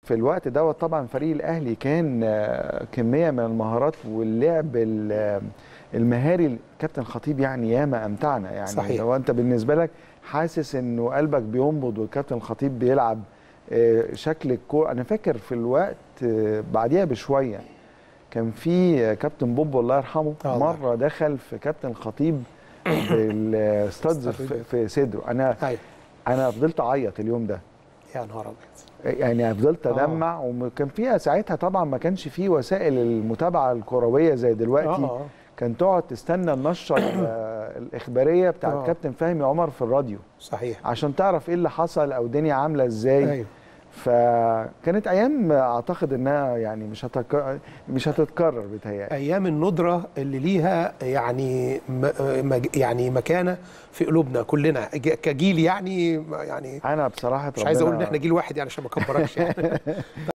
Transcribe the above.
في الوقت دوت طبعا فريق الاهلي كان كميه من المهارات واللعب المهاري كابتن خطيب يعني ياما امتعنا يعني صحيح. لو انت بالنسبه لك حاسس انه قلبك بينبض والكابتن الخطيب بيلعب شكل الكوره انا فاكر في الوقت بعديها بشويه كان في كابتن بوب الله يرحمه آه مره دخل في كابتن خطيب بالاستاذ في, في صدره انا أيوة. انا فضلت اعيط اليوم ده يا نهار ابيض يعني فضلت ادمع وكان فيها ساعتها طبعا ما كانش فيه وسائل المتابعه الكرويه زي دلوقتي آه. كان تقعد تستنى النشره الاخباريه بتاعت آه. كابتن فهمي عمر في الراديو صحيح عشان تعرف ايه اللي حصل او الدنيا عامله ازاي ايوه فكانت ايام اعتقد انها يعني مش هتك... مش هتتكرر بتهيألي ايام الندره اللي ليها يعني م... يعني مكانه في قلوبنا كلنا كجيل يعني يعني انا بصراحه مش عايز اقول ان احنا جيل واحد يعني عشان ما اكبركش يعني